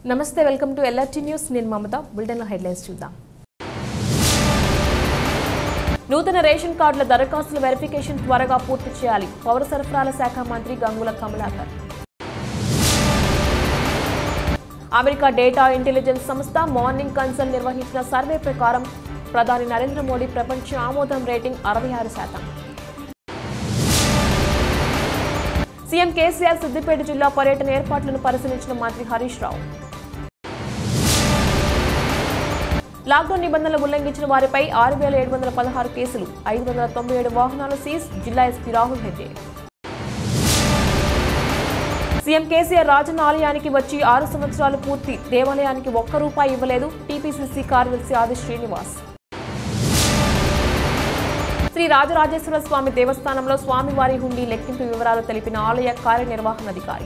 నమస్తే welcome to LRT news నేను మమత బులెటిన్లో హెడ్లైన్స్ చూద్దాం నూతన రేషన్ కార్డుల దరఖాస్తుల వెరిఫికేషన్ త్వరగా పూర్తి చేయాలి పౌర సరఫరాల శాఖ మంత్రి Gangula Kamalakar America data intelligence సంస్థ మార్నింగ్ కన్సల్ నిర్వహించిన సర్వే ప్రకారం ప్రధాని నరేంద్ర మోడీ ప్రపంచ ఆమోదం రేటింగ్ అరవై ఆరు శాతం సీఎం కేసీఆర్ సిద్దిపేట జిల్లా పర్యటన ఏర్పాట్లను పరిశీలించిన మంత్రి హరీష్ రావు లాక్డౌన్ నిబంధనలు ఉల్లంఘించిన వారిపై ఆరు వేల ఏడు వందల పదహారు కేసులు ఐదు వందల తొంభై ఏడు వాహనాలు సీజ్ జిల్లా SP Rahul Hegde CM KCR Rajanna ఆలయానికి వచ్చి ఆరు సంవత్సరాలు పూర్తి దేవాలయానికి ఒక్క రూపాయి ఇవ్వలేదు టీపీసీసీ కార్యదర్శి ఆది శ్రీనివాస్ శ్రీ రాజరాజేశ్వర స్వామి దేవస్థానంలో స్వామివారి హుండీ లెక్కింపు వివరాలు తెలిపిన ఆలయ కార్యనిర్వహణాధికారి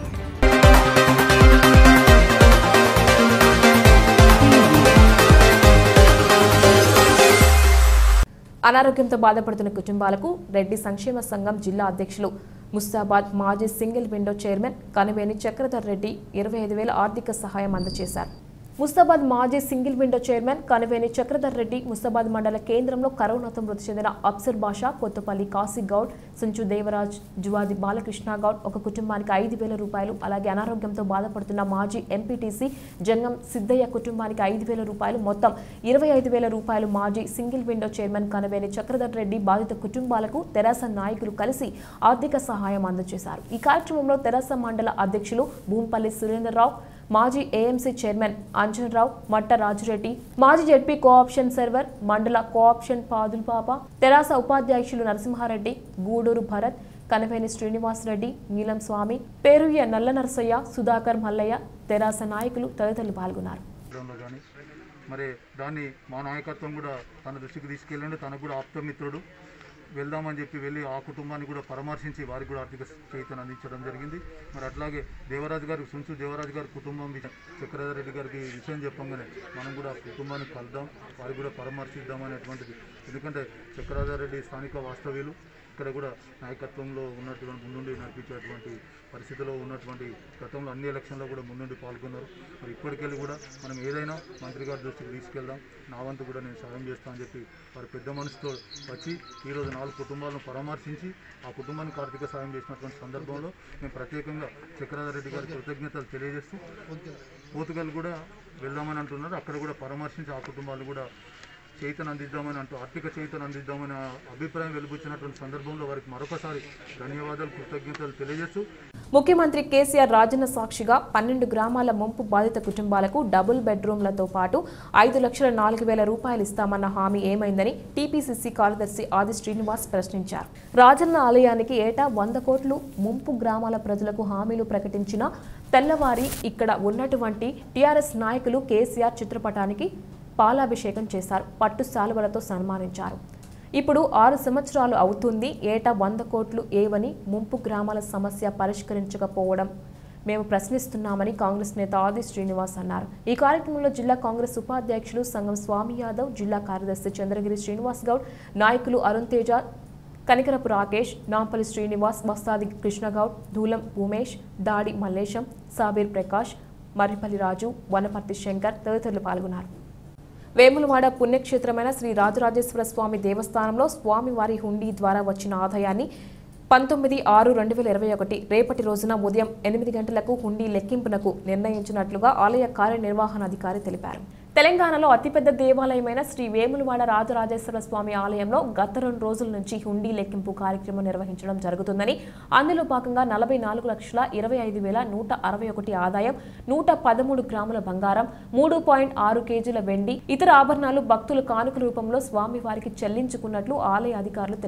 అనారోగ్యంతో బాధపడుతున్న కుటుంబాలకు రెడ్డి సంక్షేమ సంఘం జిల్లా అధ్యక్షులు ముస్తాబాద్ మాజీ single window chairman Kaniveni Chakradhar Reddy ఇరవై ఐదు వేల ఆర్థిక సహాయం అందజేశారు ముస్తాబాద్ మాజీ single window chairman Kaniveni Chakradhar Reddy Mustabad మండల కేంద్రంలో కరోనాతో మృతి చెందిన అఫ్సర్ బాషా కొత్తపల్లి కాశీ గౌడ్ సంచు దేవరాజ్ జువాది బాలకృష్ణ గౌడ్ ఒక కుటుంబానికి ఐదు వేల రూపాయలు అలాగే అనారోగ్యంతో బాధపడుతున్న మాజీ ఎంపీటీసీ జంగం సిద్ధయ్య కుటుంబానికి ఐదు వేల రూపాయలు మొత్తం ఇరవై ఐదు వేల రూపాయలు మాజీ single window chairman Kanaveni Chakradhar Reddy బాధిత కుటుంబాలకు తెరాస నాయకులు కలిసి ఆర్థిక సహాయం అందజేశారు ఈ కార్యక్రమంలో తెరాస మండల అధ్యక్షులు భూంపల్లి సురేందర్రావు మాజీ ఏఎంసీ చైర్మన్ అంజన్ రావు మట్ట రాజురెడ్డి మాజీ జడ్పీ కోఆప్షన్ సర్వర్ మండల కోఆప్షన్ పాదుల్పాప తెరాస ఉపాధ్యక్షులు నరసింహారెడ్డి గూడూరు భరత్ కనవేని శ్రీనివాసరెడ్డి నీలం స్వామి పేరుయ్య నల్ల నరసయ్య సుధాకర్ మల్లయ్య తెరాస నాయకులు తదితరులు పాల్గొన్నారు లాక్డౌన్లో కానీ మరి దాన్ని మా నాయకత్వం కూడా తన దృష్టికి తీసుకెళ్ళండి తనకు కూడా ఆప్తమిత్రుడు వెళ్దామని చెప్పి వెళ్ళి ఆ కుటుంబాన్ని కూడా పరామర్శించి వారికి కూడా ఆర్థిక చైతన్యం అందించడం జరిగింది మరి అట్లాగే దేవరాజు గారి సుంచు దేవరాజు గారి కుటుంబం విషయం చక్రధర్ రెడ్డి గారికి ఈ విషయం చెప్పంగానే మనం కూడా ఆ కుటుంబాన్ని కలుద్దాం వారికి కూడా పరామర్శిద్దాం అనేటువంటిది ఎందుకంటే చక్రధర్ రెడ్డి స్థానిక వాస్తవ్యులు ఇక్కడ కూడా నాయకత్వంలో ఉన్నటువంటి ముందుండి నడిపించేటువంటి పరిస్థితిలో ఉన్నటువంటి గతంలో అన్ని ఎలక్షన్లో కూడా ముందుండి పాల్గొన్నారు మరి ఇప్పటికెళ్ళి కూడా మనం ఏదైనా మంత్రి గారి దృష్టికి తీసుకెళ్దాం నా వంతు కూడా నేను సాయం చేస్తానని చెప్పి వారి పెద్ద మనసుతో వచ్చి ఈరోజు నాలుగు కుటుంబాలను పరామర్శించి ఆ కుటుంబానికి ఆర్థిక సాయం చేసినటువంటి సందర్భంలో మేము ప్రత్యేకంగా చక్రధర్ రెడ్డి గారికి కృతజ్ఞతలు తెలియజేస్తూ పోతుగల్ కూడా వెళ్దామని అంటున్నారు అక్కడ కూడా పరామర్శించి ఆ కుటుంబాలు కూడా చైతన్యం అందిద్దామని అంటూ ఆర్థిక చైతన్యం అందిద్దామని అభిప్రాయం వెలుబుచ్చినటువంటి సందర్భంలో వారికి మరొకసారి ధన్యవాదాలు కృతజ్ఞతలు తెలియజేస్తూ ముఖ్యమంత్రి కేసీఆర్ రాజన్న సాక్షిగా పన్నెండు గ్రామాల ముంపు బాధిత కుటుంబాలకు డబుల్ బెడ్రూమ్లతో పాటు ఐదు లక్షల నాలుగు వేల రూపాయలు ఇస్తామన్న హామీ ఏమైందని టీపీసీసీ కార్యదర్శి ఆది శ్రీనివాస్ ప్రశ్నించారు రాజన్న ఆలయానికి ఏటా వంద కోట్లు ముంపు గ్రామాల ప్రజలకు హామీలు ప్రకటించిన తెల్లవారి ఇక్కడ ఉన్నటువంటి టీఆర్ఎస్ నాయకులు కేసీఆర్ చిత్రపటానికి పాలాభిషేకం చేశారు పట్టు శాలువలతో సన్మానించారు ఇప్పుడు ఆరు సంవత్సరాలు అవుతుంది ఏటా వంద కోట్లు ఏవని ముంపు గ్రామాల సమస్య పరిష్కరించకపోవడం మేము ప్రశ్నిస్తున్నామని కాంగ్రెస్ నేత ఆది శ్రీనివాస్ అన్నారు ఈ కార్యక్రమంలో జిల్లా కాంగ్రెస్ ఉపాధ్యక్షులు సంగం స్వామి యాదవ్ జిల్లా కార్యదర్శి చంద్రగిరి శ్రీనివాస్ గౌడ్ నాయకులు అరుణ్ తేజ కనికరపు రాకేష్ నాంపల్లి శ్రీనివాస్ మస్తాది కృష్ణగౌడ్ ధూలం ఉమేష్ దాడి మల్లేశం సాబీర్ ప్రకాష్ మర్రిపల్లి రాజు వనపర్తి శంకర్ తదితరులు పాల్గొన్నారు వేములవాడ పుణ్యక్షేత్రమైన శ్రీ రాజరాజేశ్వర స్వామి దేవస్థానంలో స్వామివారి హుండీ ద్వారా వచ్చిన ఆదాయాన్ని పంతొమ్మిది ఆరు రెండు వేల ఇరవై ఒకటి రేపటి రోజున ఉదయం ఎనిమిది గంటలకు హుండీ లెక్కింపునకు నిర్ణయించినట్లుగా ఆలయ కార్యనిర్వహణాధికారి తెలిపారు తెలంగాణలో అతిపెద్ద దేవాలయమైన శ్రీ వేములవాడ రాజరాజేశ్వర స్వామి ఆలయంలో గత రెండు రోజుల నుంచి హుండీ లెక్కింపు కార్యక్రమం నిర్వహించడం జరుగుతుందని అందులో భాగంగా నలభై నాలుగు లక్షల ఇరవై ఐదు వేల నూట అరవై ఒకటి ఆదాయం నూట పదమూడు గ్రాముల బంగారం మూడు పాయింట్ ఆరు కేజీల వెండి ఇతర ఆభరణాలు భక్తుల కానుక రూపంలో స్వామివారికి చెల్లించుకున్నట్లు ఆలయ అధికారులు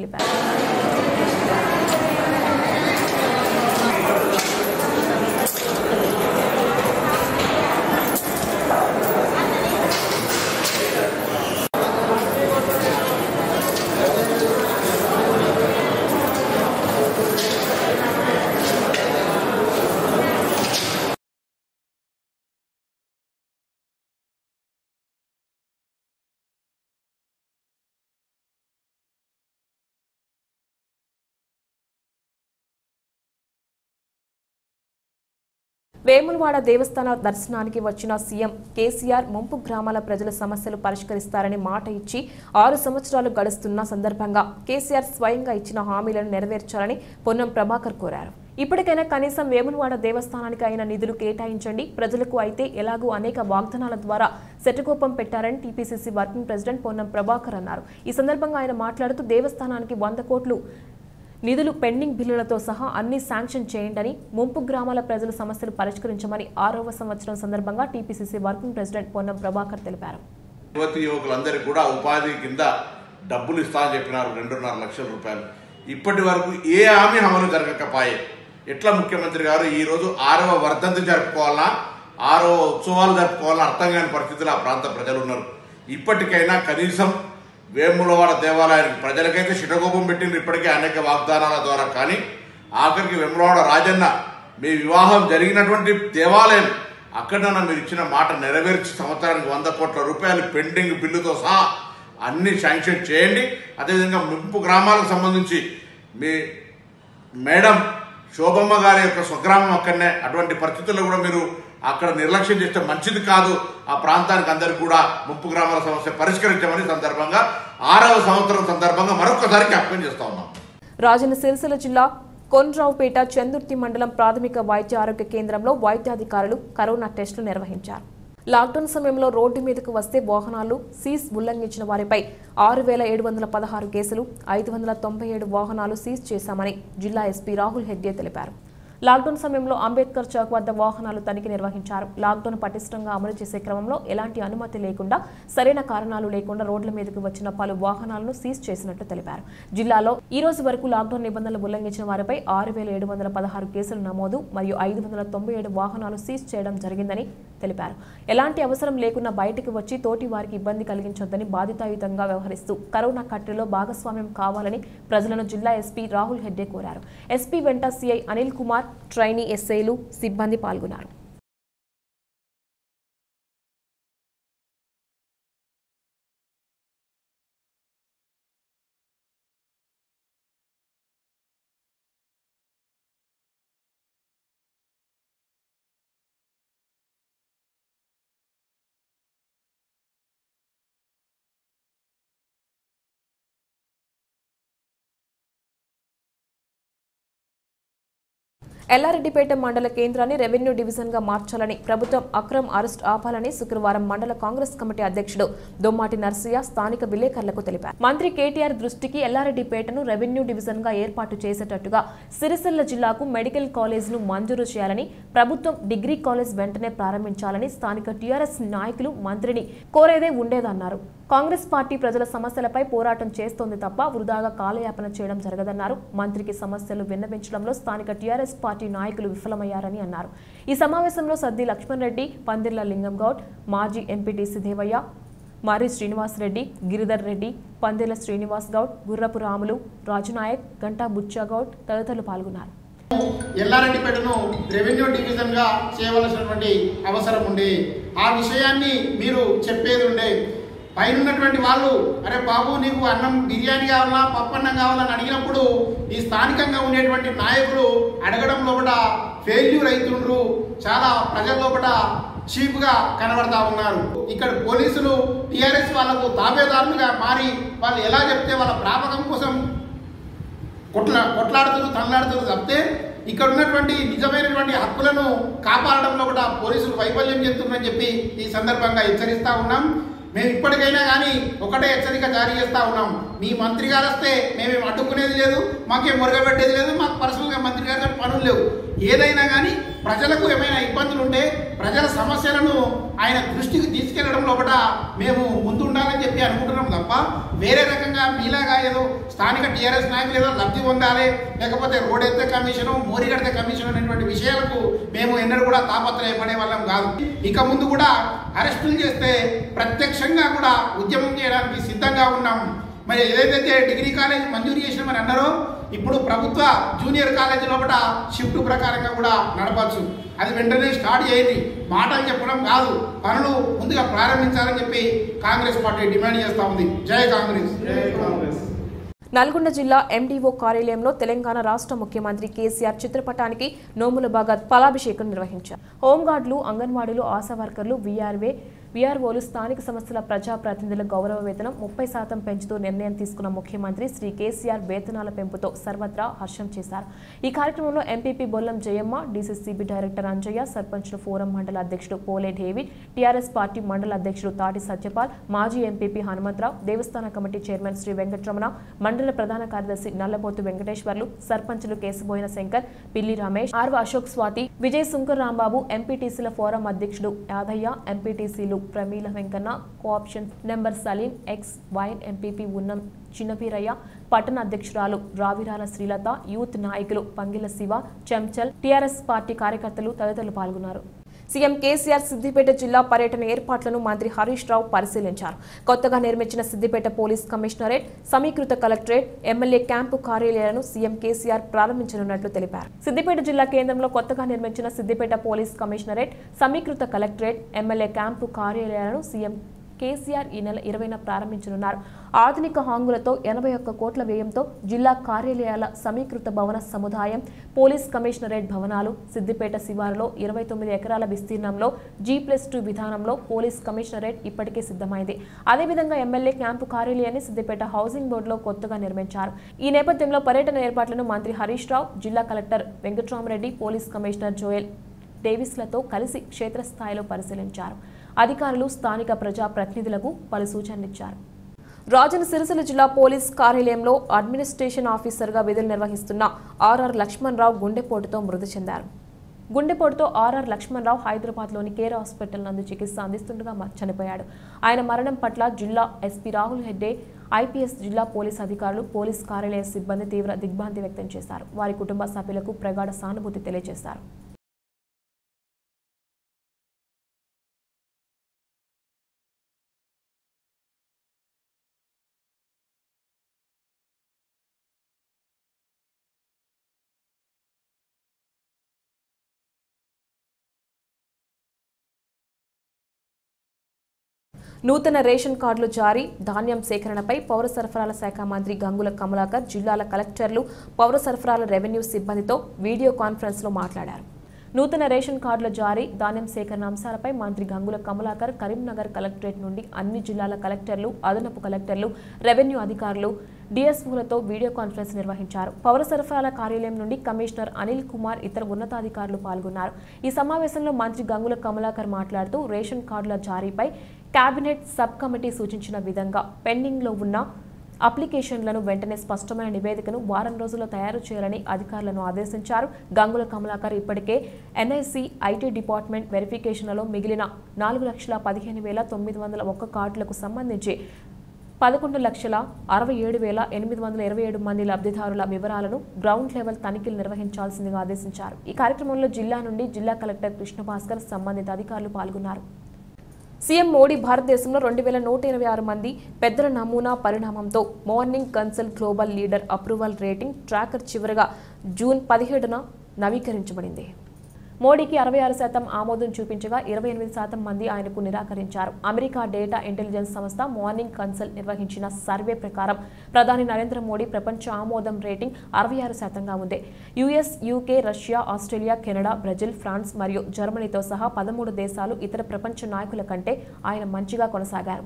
తెలిపారు వేములవాడ దేవస్థాన దర్శనానికి వచ్చిన సీఎం కేసీఆర్ ముంపు గ్రామాల ప్రజల సమస్యలు పరిష్కరిస్తారని మాట ఇచ్చి ఆరు సంవత్సరాలు గడుస్తున్న సందర్భంగా కేసీఆర్ స్వయంగా ఇచ్చిన హామీలను నెరవేర్చాలని పొన్నం ప్రభాకర్ కోరారు ఇప్పటికైనా కనీసం వేములవాడ దేవస్థానానికి అయిన నిధులు కేటాయించండి ప్రజలకు అయితే ఎలాగూ అనేక వాగ్దానాల ద్వారా శటకోపం పెట్టారని TPCC working president Ponnam Prabhakar అన్నారు ఈ సందర్భంగా ఆయన మాట్లాడుతూ దేవస్థానానికి వంద కోట్లు నిధులు పెండింగ్ బిల్లులతో సహా అన్ని శాంక్షన్ చేయండి ముంపు గ్రామాల ప్రజల సమస్యలు పరిష్కరించమని ఆరవ సంవత్సరం సందర్భంగా TPCC working president Ponnam Prabhakar తెలిపారు యువతి యువకులందరికీ కూడా ఉపాధి కింద డబ్బులు ఇస్తా అని చెప్పినారు రెండున్నర లక్షల రూపాయలు ఇప్పటి వరకు ఏ హామీ అమలు జరగకపోయే ఎట్లా ముఖ్యమంత్రి గారు ఈ రోజు ఆరవ వర్ధంతి జరుపుకోవాలా ఆరవ ఉత్సవాలు జరుపుకోవాలా అర్థం కాని పరిస్థితులు ఆ ప్రాంత ప్రజలు ఉన్నారు ఇప్పటికైనా కనీసం వేములవాడ దేవాలయానికి ప్రజలకైతే శిటకోపం పెట్టిండ్రు ఇప్పటికే అనేక వాగ్దానాల ద్వారా కానీ ఆఖరికి వేములవాడ రాజన్న మీ వివాహం జరిగినటువంటి దేవాలయం అక్కడన్నా మీరు ఇచ్చిన మాట నెరవేర్చి సంవత్సరానికి వంద కోట్ల రూపాయలు పెండింగ్ బిల్లుతో సహా అన్ని శాంక్షన్ చేయండి అదేవిధంగా ముంపు గ్రామాలకు సంబంధించి మీ మేడం శోభమ్మ గారి యొక్క స్వగ్రామం అక్కడనే అటువంటి పరిస్థితుల్లో కూడా మీరు అక్కడ నిర్లక్ష్యం చేస్తే మంచిది కాదు ఆ ప్రాంతానికి అందరికి కూడా ముంపు గ్రామాల సమస్య పరిష్కరించమని సందర్భంగా ఆరవ సంవత్సరం సందర్భంగా మరొకసారి జ్ఞాపకం చేస్తా ఉన్నాం రాజన్న సిరిసిల్ల జిల్లా కొండ్రావుపేట చందుర్తి మండలం ప్రాథమిక వైద్య ఆరోగ్య కేంద్రంలో వైద్యాధికారులు కరోనా టెస్టులు నిర్వహించారు లాక్డౌన్ సమయంలో రోడ్డు మీదకు వస్తే వాహనాలు సీజ్ ఉల్లంఘించిన వారిపై ఆరు వేల ఏడు వందల పదహారు కేసులు ఐదు వందల తొంభై ఏడు వాహనాలు సీజ్ చేశామని జిల్లా ఎస్పీ రాహుల్ హెగ్డే తెలిపారు లాక్డౌన్ సమయంలో అంబేద్కర్ చౌక్ వద్ద వాహనాలు తనిఖీ నిర్వహించారు లాక్డౌన్ పటిష్టంగా అమలు చేసే క్రమంలో ఎలాంటి అనుమతి లేకుండా సరైన కారణాలు లేకుండా రోడ్ల మీదకు వచ్చిన పలు వాహనాలను సీజ్ చేసినట్లు తెలిపారు జిల్లాలో ఈ రోజు వరకు లాక్డౌన్ నిబంధనలు ఉల్లంఘించిన వారిపై ఆరు వేల ఏడు వందల పదహారు కేసులు నమోదు మరియు ఐదు వందల తొంభై ఏడు వాహనాలు సీజ్ చేయడం జరిగిందని తెలిపారు ఎలాంటి అవసరం లేకుండా బయటికి వచ్చి తోటి వారికి ఇబ్బంది కలిగించొద్దని బాధితాయుతంగా వ్యవహరిస్తూ కరోనా కట్టడిలో భాగస్వామ్యం కావాలని ప్రజలను జిల్లా ఎస్పీ రాహుల్ హెడ్డే కోరారు ఎస్పీ వెంట సిఐ అనిల్ కుమార్ ట్రైనీ ఎస్ఐలు సిబ్బంది పాల్గొన్నారు ఎల్లారెడ్డిపేట మండల కేంద్రాన్ని రెవెన్యూ డివిజన్ గా మార్చాలని ప్రభుత్వం అక్రమ్ అరెస్ట్ ఆపాలని శుక్రవారం మండల కాంగ్రెస్ కమిటీ అధ్యక్షుడు దొమ్మాటి నర్సయ్య స్థానిక విలేకరులకు తెలిపారు మంత్రి కేటీఆర్ దృష్టికి ఎల్లారెడ్డిపేటను రెవెన్యూ డివిజన్ గా ఏర్పాటు చేసేటట్టుగా సిరిసిల్ల జిల్లాకు మెడికల్ కాలేజ్ ను మంజూరు చేయాలని ప్రభుత్వం డిగ్రీ కాలేజ్ వెంటనే ప్రారంభించాలని స్థానిక టీఆర్ఎస్ నాయకులు మంత్రిని కోరేదే ఉండేదన్నారు కాంగ్రెస్ పార్టీ ప్రజల సమస్యలపై పోరాటం చేస్తోంది తప్ప వృధాగా కాలయాపన చేయడం జరగదన్నారు మంత్రికి సమస్యలు విన్నవించడంలో స్థానిక టీఆర్ఎస్ పార్టీ నాయకులు విఫలమయ్యారని అన్నారు ఈ సమావేశంలో సద్ది లక్ష్మణ్ రెడ్డి పందిర్ల లింగం గౌడ్ మాజీ ఎంపీటీసీ దేవయ్య మరి శ్రీనివాస్ రెడ్డి గిరిధర్ రెడ్డి పందిర్ల శ్రీనివాస్ గౌడ్ గుర్రపు రాములు రాజునాయక్ గంటా బుచ్చగౌడ్ తదితరులు పాల్గొన్నారు ఎల్లారెడ్డిపేటను రెవెన్యూ డివిజన్ గా చేయవలసినటువంటి అవసరం ఉంది ఆ విషయాన్ని మీరు చెప్పేది ఉండే పైన ఉన్నటువంటి వాళ్ళు అరే బాబు నీకు అన్నం బిర్యానీ కావాలా పప్పు అన్నం కావాలని అడిగినప్పుడు ఈ స్థానికంగా ఉండేటువంటి నాయకులు అడగడం లోపల ఫెయిల్యూర్ అవుతుండ్రు చాలా ప్రజల లోపల చీప్గా కనబడతా ఉన్నారు ఇక్కడ పోలీసులు టీఆర్ఎస్ వాళ్ళకు తాబేదారులుగా మారి వాళ్ళు ఎలా చెప్తే వాళ్ళ ప్రాపకం కోసం కొట్లా కొట్లాడుతున్నారు తనలాడుతున్నారు తప్పితే ఇక్కడ ఉన్నటువంటి నిజమైనటువంటి హక్కులను కాపాడడంలో కూడా పోలీసులు వైఫల్యం చెందుతున్నారని చెప్పి ఈ సందర్భంగా హెచ్చరిస్తా ఉన్నాం మేము ఇప్పటికైనా కానీ ఒకటే హెచ్చరిక జారీ చేస్తా ఉన్నాం మీ మంత్రి గారు వస్తే మేమేం అడ్డుకునేది లేదు మాకేం మురగబెట్టేది లేదు మాకు పర్సనల్గా మంత్రి గారితో పనులు లేవు ఏదైనా కానీ ప్రజలకు ఏమైనా ఇబ్బందులు ఉంటే ప్రజల సమస్యలను ఆయన దృష్టికి తీసుకెళ్లడం లోపల మేము ముందు ఉండాలని చెప్పి అనుకుంటున్నాం తప్ప వేరే రకంగా మీలాగా ఏదో స్థానిక టీఆర్ఎస్ నాయకులు ఏదో లబ్ధి పొందాలి లేకపోతే రోడ్ ఎత్తే కమిషను మోరిగడితే కమిషన్ అనేటువంటి విషయాలకు మేము ఎన్నడూ కూడా తాపత్రయపడే వాళ్ళం కాదు ఇక ముందు కూడా అరెస్టులు చేస్తే ప్రత్యక్షంగా కూడా ఉద్యమం చేయడానికి సిద్ధంగా ఉన్నాం మరి ఏదైతే డిగ్రీ కాలేజ్ మంజూరు చేసినామని అన్నారో ఇప్పుడు ప్రభుత్వ జూనియర్ కాలేజీ లోపల షిఫ్ట్ ప్రకారంగా కూడా నడపచ్చు అది వెంటనే స్టార్ట్ చేయండి మాటలు చెప్పడం కాదు పనులు ముందుగా ప్రారంభించాలని చెప్పి కాంగ్రెస్ పార్టీ డిమాండ్ చేస్తా ఉంది జై కాంగ్రెస్ జై కాంగ్రెస్ నల్గొండ జిల్లా ఎండీఓ కార్యాలయంలో తెలంగాణ రాష్ట్ర ముఖ్యమంత్రి కేసీఆర్ చిత్రపటానికి నోముల భగత్ ఫలాభిషేకం నిర్వహించారు హోంగార్డులు అంగన్వాడీలు ఆశా వర్కర్లు వీఆర్వే వీఆర్ఓలు స్థానిక సంస్థల ప్రజాప్రతినిధుల గౌరవ వేతనం ముప్పై శాతం పెంచుతూ నిర్ణయం తీసుకున్న ముఖ్యమంత్రి శ్రీ కేసీఆర్ వేతనాల పెంపుతో సర్వత్రా హర్షం చేశారు ఈ కార్యక్రమంలో MPP Bollam Jayamma DCCB director Anjayya సర్పంచ్ల ఫోరం మండల అధ్యక్షుడు పోలే డేవిడ్ టీఆర్ఎస్ పార్టీ మండల అధ్యక్షుడు తాటి సత్యపాల్ మాజీ ఎంపీపీ హనుమంతరావు దేవస్థాన కమిటీ చైర్మన్ శ్రీ వెంకటరమణ మండల ప్రధాన కార్యదర్శి నల్లబోతు వెంకటేశ్వర్లు సర్పంచులు కేశబోయిన శంకర్ పిల్లి రమేష్ ఆర్వ అశోక్ స్వాతి విజయ్ శంకర్ రాంబాబు ఎంపీటీసీల ఫోరం అధ్యక్షుడు యాదయ్య ఎంపీటీసీలు Pramila Venkanna cooption number Salim ex వైన్ ఎంపీపీ ఉన్నం చిన్నపీరయ్య పట్టణ అధ్యక్షురాలు రావిరాల శ్రీలత యూత్ నాయకులు పంగిల శివ చెంచల్ టీఆర్ఎస్ పార్టీ కార్యకర్తలు తదితరులు పాల్గొన్నారు సీఎం కేసీఆర్ సిద్దిపేట జిల్లా పర్యటన ఏర్పాట్లను మంత్రి హరీష్ రావు పరిశీలించారు కొత్తగా నిర్మించిన సిద్దిపేట పోలీస్ కమిషనరేట్ సమీకృత కలెక్టరేట్ ఎమ్మెల్యే క్యాంపు కార్యాలయాలను సీఎం కేసీఆర్ ప్రారంభించనున్నట్లు తెలిపారు సిద్దిపేట జిల్లా కేంద్రంలో కొత్తగా నిర్మించిన సిద్దిపేట పోలీస్ కమిషనరేట్ సమీకృత కలెక్టరేట్ ఎమ్మెల్యే క్యాంపు కార్యాలయాలను సీఎం కేసీఆర్ ఈ నెల ఇరవైన ప్రారంభించనున్నారు ఆధునిక హాంగులతో ఎనభై ఒక్క కోట్ల వ్యయంతో జిల్లా కార్యాలయాల సమీకృత భవన సముదాయం పోలీస్ కమిషనరేట్ భవనాలు సిద్దిపేట శివారులో ఇరవై తొమ్మిది ఎకరాల విస్తీర్ణంలో జీ ప్లస్ టూ విధానంలో పోలీస్ కమిషనరేట్ ఇప్పటికే సిద్ధమైంది అదేవిధంగా ఎమ్మెల్యే క్యాంపు కార్యాలయాన్ని సిద్దిపేట హౌసింగ్ బోర్డులో కొత్తగా నిర్మించారు ఈ నేపథ్యంలో పర్యటన ఏర్పాట్లను మంత్రి హరీష్ రావు జిల్లా collector Venkatramireddy police commissioner Joel డేవిస్లతో కలిసి క్షేత్రస్థాయిలో పరిశీలించారు అధికారులు స్థానిక ప్రజాప్రతినిధులకు పలు సూచనలిచ్చారు రాజన్న సిరిసిల్ల జిల్లా పోలీస్ కార్యాలయంలో అడ్మినిస్ట్రేషన్ ఆఫీసర్గా విధులు నిర్వహిస్తున్న ఆర్ఆర్ లక్ష్మణరావు గుండెపోటుతో మృతి చెందారు గుండెపోటుతో ఆర్ఆర్ లక్ష్మణరావు హైదరాబాద్లోని కేర్ హాస్పిటల్ నందు చికిత్స అందిస్తుండగా మ- చనిపోయాడు ఆయన మరణం పట్ల జిల్లా ఎస్పీ రాహుల్ హెడ్డే ఐపీఎస్ జిల్లా పోలీస్ అధికారులు పోలీస్ కార్యాలయ సిబ్బంది తీవ్ర దిగ్భ్రాంతి వ్యక్తం చేశారు వారి కుటుంబ సభ్యులకు ప్రగాఢ సానుభూతి తెలియజేశారు నూతన రేషన్ కార్డులు జారీ ధాన్యం సేకరణపై పౌర సరఫరాల శాఖ మంత్రి గంగుల కమలాకర్ జిల్లాల కలెక్టర్లు పౌర సరఫరాల రెవెన్యూ సిబ్బందితో వీడియో కాన్ఫరెన్స్లో మాట్లాడారు నూతన రేషన్ కార్డుల జారీ ధాన్యం సేకరణ అంశాలపై మంత్రి గంగుల కమలాకర్ కరీంనగర్ కలెక్టరేట్ నుండి అన్ని జిల్లాల కలెక్టర్లు అదనపు కలెక్టర్లు రెవెన్యూ అధికారులు డిఎస్ఓలతో వీడియో కాన్ఫరెన్స్ నిర్వహించారు పౌర సరఫరాల కార్యాలయం నుండి కమిషనర్ అనిల్ కుమార్ ఇతర ఉన్నతాధికారులు పాల్గొన్నారు ఈ సమావేశంలో మంత్రి గంగుల కమలాకర్ మాట్లాడుతూ రేషన్ కార్డుల జారీపై కేబినెట్ సబ్ కమిటీ సూచించిన విధంగా పెండింగ్లో ఉన్న అప్లికేషన్లను వెంటనే స్పష్టమైన నివేదికను వారం రోజుల్లో తయారు చేయాలని అధికారులను ఆదేశించారు గంగుల కమలాకర్ ఇప్పటికే ఎన్ఐసి ఐటీ డిపార్ట్మెంట్ వెరిఫికేషన్లలో మిగిలిన నాలుగు లక్షల పదిహేను వేల తొమ్మిది వందల ఒక్క కార్డులకు సంబంధించి పదకొండు లక్షల అరవై ఏడు వేల ఎనిమిది వందల ఇరవై ఏడు మంది లబ్ధిదారుల వివరాలను గ్రౌండ్ లెవెల్ తనిఖీలు నిర్వహించాల్సిందిగా ఆదేశించారు ఈ కార్యక్రమంలో జిల్లా నుండి జిల్లా కలెక్టర్ కృష్ణభాస్కర్ సంబంధిత అధికారులు పాల్గొన్నారు సీఎం మోడీ భారతదేశంలో రెండు వేల నూట ఇరవై ఆరు మంది పెద్దల నమూనా పరిణామంతో Morning Consult global leader approval rating tracker చివరగా జూన్ పదిహేడున నవీకరించబడింది మోడీకి అరవై ఆరు శాతం ఆమోదం చూపించగా ఇరవై ఎనిమిది శాతం మంది ఆయనకు నిరాకరించారు అమెరికా డేటా ఇంటెలిజెన్స్ సంస్థ మార్నింగ్ కన్సల్ట్ నిర్వహించిన సర్వే ప్రకారం ప్రధాని నరేంద్ర మోడీ ప్రపంచ ఆమోదం రేటింగ్ అరవై ఆరు శాతంగా ఉంది US UK Russia Australia Canada Brazil France మరియు జర్మనీతో సహా పదమూడు దేశాలు ఇతర ప్రపంచ నాయకుల కంటే ఆయన మంచిగా కొనసాగారు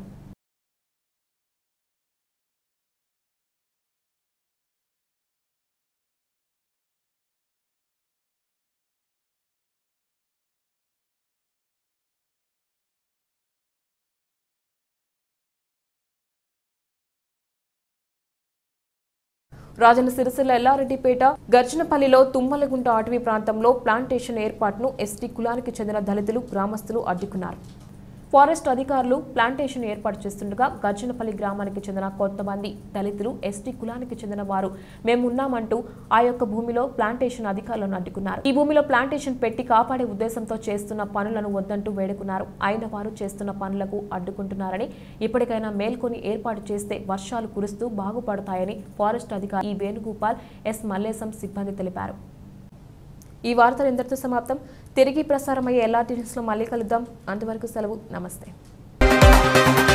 రాజన్న సిరిసిల్ల ఎల్లారెడ్డిపేట గర్జనపల్లిలో తుమ్మలగుంట అటవీ ప్రాంతంలో ప్లాంటేషన్ ఏర్పాటును ఎస్టీ కులానికి చెందిన దళితులు గ్రామస్తులు అడ్డుకున్నారు ఫారెస్ట్ అధికారులు ప్లాంటేషన్ ఏర్పాటు చేస్తుండగా గర్జనపల్లి గ్రామానికి చెందిన కొంతమంది దళితులు ఎస్టీ కులానికి చెందిన వారు మేమున్నామంటూ ఆ యొక్క భూమిలో ప్లాంటేషన్ అధికారులను అడ్డుకున్నారు ఈ భూమిలో ప్లాంటేషన్ పెట్టి కాపాడే ఉద్దేశంతో చేస్తున్న పనులను వద్దంటూ వేడుకున్నారు అయిన వారు చేస్తున్న పనులకు అడ్డుకుంటున్నారని ఇప్పటికైనా మేల్కొని ఏర్పాటు చేస్తే వర్షాలు కురుస్తూ బాగుపడతాయని ఫారెస్ట్ అధికారి ఈ వేణుగోపాల్ ఎస్ మల్లేశం సిబ్బంది తెలిపారు ఈ వార్తలు ఇంతటితో సమాప్తం తిరిగి ప్రసారమయ్యే ఎల్ఆర్టీ న్యూస్లో మళ్ళీ కలుద్దాం అంతవరకు సెలవు నమస్తే